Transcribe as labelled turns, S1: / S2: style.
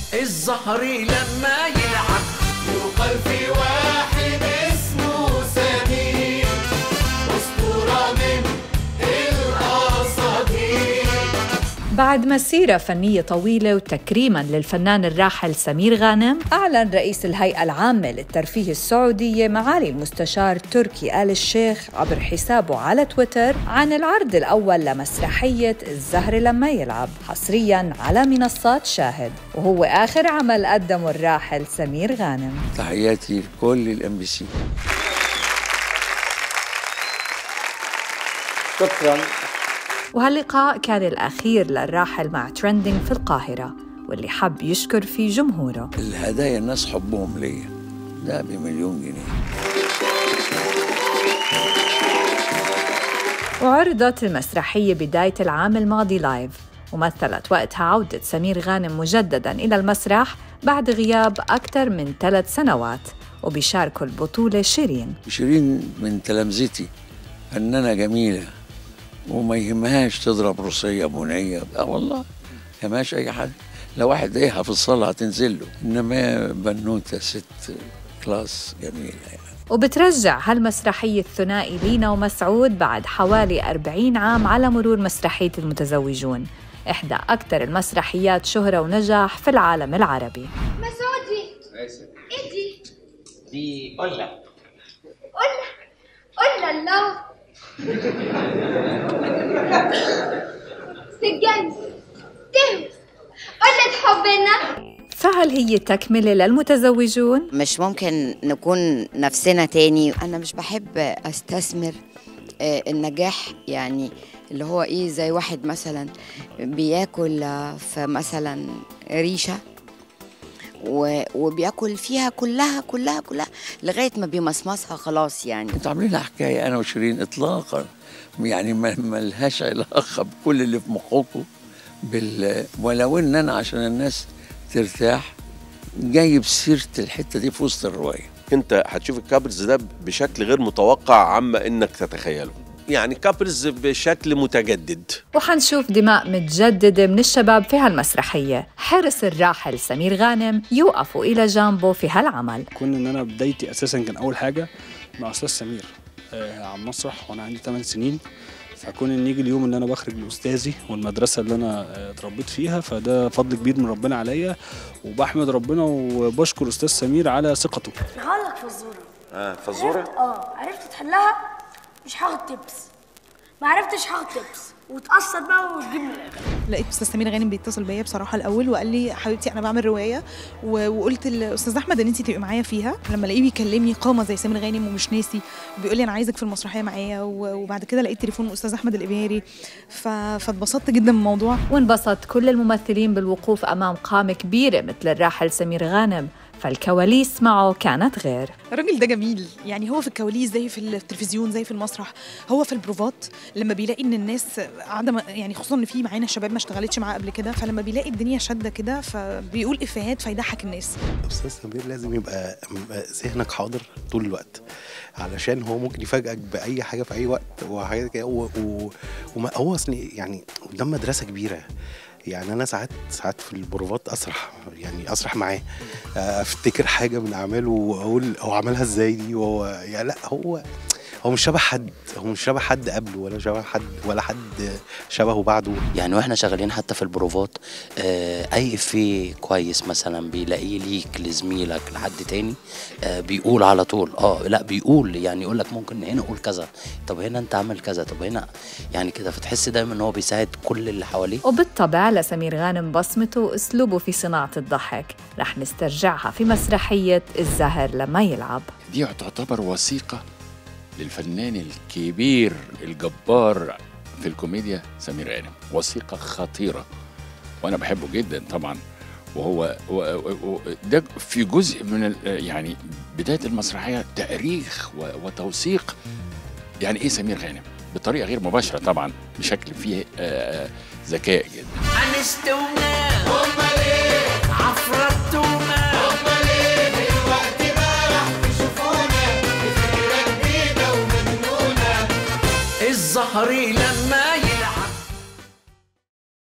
S1: الزهر لما يلعب
S2: يقال في واحد اسمه سمير أسطورة من الأساطير
S3: بعد مسيرة فنية طويلة وتكريما للفنان الراحل سمير غانم أعلن رئيس الهيئة العامة للترفيه السعودية معالي المستشار تركي آل الشيخ عبر حسابه على تويتر عن العرض الأول لمسرحية الزهر لما يلعب حصريا على منصات شاهد وهو آخر عمل قدمه الراحل سمير غانم
S4: تحياتي لكل الام بي سي
S5: شكرا
S3: وهاللقاء كان الأخير للراحل مع ترندنج في القاهرة واللي حب يشكر فيه جمهوره
S4: الهدايا الناس حبهم ليا ده بمليون جنيه
S3: وعرضت المسرحية بداية العام الماضي لايف ومثلت وقتها عودة سمير غانم مجدداً إلى المسرح بعد غياب أكثر من ثلاث سنوات وبيشاركوا البطولة شيرين
S4: شيرين من تلامذتي فنانة جميلة وما يهمهاش تضرب روسية بنية اه والله يهمهاش أي حد لو واحد ضايقها في الصالة هتنزل له إنما هي بنوتة ست كلاس جميلة يعني.
S3: وبترجع هالمسرحية الثنائي لينا ومسعود بعد حوالي 40 عام على مرور مسرحية المتزوجون إحدى أكثر المسرحيات شهرة ونجاح في العالم العربي
S6: مسعودي ايه دي؟
S5: دي قلة
S6: قلنا قلنا الله تتجنن تهوى قلة حبنا
S3: فهل هي تكملة للمتزوجون؟
S7: مش ممكن نكون نفسنا تاني انا مش بحب استثمر آه، النجاح يعني اللي هو ايه زي واحد مثلا بياكل آه، في مثلا ريشه و- وبياكل فيها كلها كلها كلها لغايه ما بيمصمصها خلاص يعني
S4: انتوا عاملين لها حكاية أنا وشيرين إطلاقا يعني ما ما لهاش علاقة بكل اللي في مخكم بال ولو إن أنا عشان الناس ترتاح جايب سيرة الحتة دي في وسط الرواية
S8: انت هتشوف الكابلز ده بشكل غير متوقع عما انك تتخيله يعني كابلز بشكل متجدد
S3: وحنشوف دماء متجددة من الشباب في هالمسرحية حرص الراحل سمير غانم يوقفوا إلى جانبه في هالعمل
S9: كون ان انا بدايتي اساسا كان اول حاجه مع استاذ سمير آه على المسرح وانا عندي 8 سنين فكون ان يجي اليوم ان انا بخرج لاستاذي والمدرسه اللي انا آه، اتربيت فيها فده فضل كبير من ربنا عليا وبحمد ربنا وبشكر استاذ سمير على ثقته
S10: هقولك فزورة
S8: اه فزوره
S10: اه عرفت تحلها مش هاخد تبس ما عرفتش هاخد تبس وتقصد بقى وتجيب من الاخر
S11: لقيت استاذ سمير غانم بيتصل بيا بصراحه الاول وقال لي حبيبتي انا بعمل روايه و- وقلت لاستاذ احمد ان انت تبقي معايا فيها لما الاقيه بيكلمني قامه زي سمير غانم ومش ناسي بيقول لي انا عايزك في المسرحيه معايا و- وبعد كده لقيت تليفون من استاذ احمد الابهاري ف... فاتبسطت جدا من الموضوع
S3: وانبسط كل الممثلين بالوقوف أمام قامة كبيرة مثل الراحل سمير غانم فالكواليس معه كانت غير
S11: الراجل ده جميل يعني هو في الكواليس زي في التلفزيون زي في المسرح هو في البروفات لما بيلاقي ان الناس قاعده م- يعني خصوصا ان في معانا شباب ما اشتغلتش معاه قبل كده فلما بيلاقي الدنيا شاده كده فبيقول افيهات فيضحك الناس
S12: استاذ سمير لازم يبقى م- ذهنك حاضر طول الوقت علشان هو ممكن يفاجئك باي حاجه في اي وقت وحاجات كده و- و- وما هو اصل يعني قدام مدرسه كبيره يعني انا ساعات ساعات في البروفات اسرح يعني اسرح معاه افتكر حاجه من اعماله واقول هو عملها ازاي دي وهو يعني لا هو هو مش شبه حد هو مش شبه حد قبله ولا شبه حد ولا حد شبهه بعده
S13: يعني واحنا شغالين حتى في البروفات آه اي افيه كويس مثلا بيلاقيه ليك لزميلك لحد تاني آه بيقول على طول اه لا بيقول يعني يقول لك ممكن هنا قول كذا طب هنا انت عامل كذا طب هنا يعني كده فتحس دايما ان هو بيساعد كل اللي حواليه
S3: وبالطبع لسمير غانم بصمته وأسلوبه في صناعة الضحك رح نسترجعها في مسرحية الزهر لما يلعب
S14: دي تعتبر وثيقة للفنان الكبير الجبار في الكوميديا سمير غانم وثيقة خطيرة وأنا بحبه جدا طبعا وهو و- و- و- ده في جزء من ال- يعني بداية المسرحية تأريخ و- وتوثيق يعني إيه سمير غانم بطريقة غير مباشرة طبعا بشكل فيه آه، ذكاء جدا
S1: هنستونا هما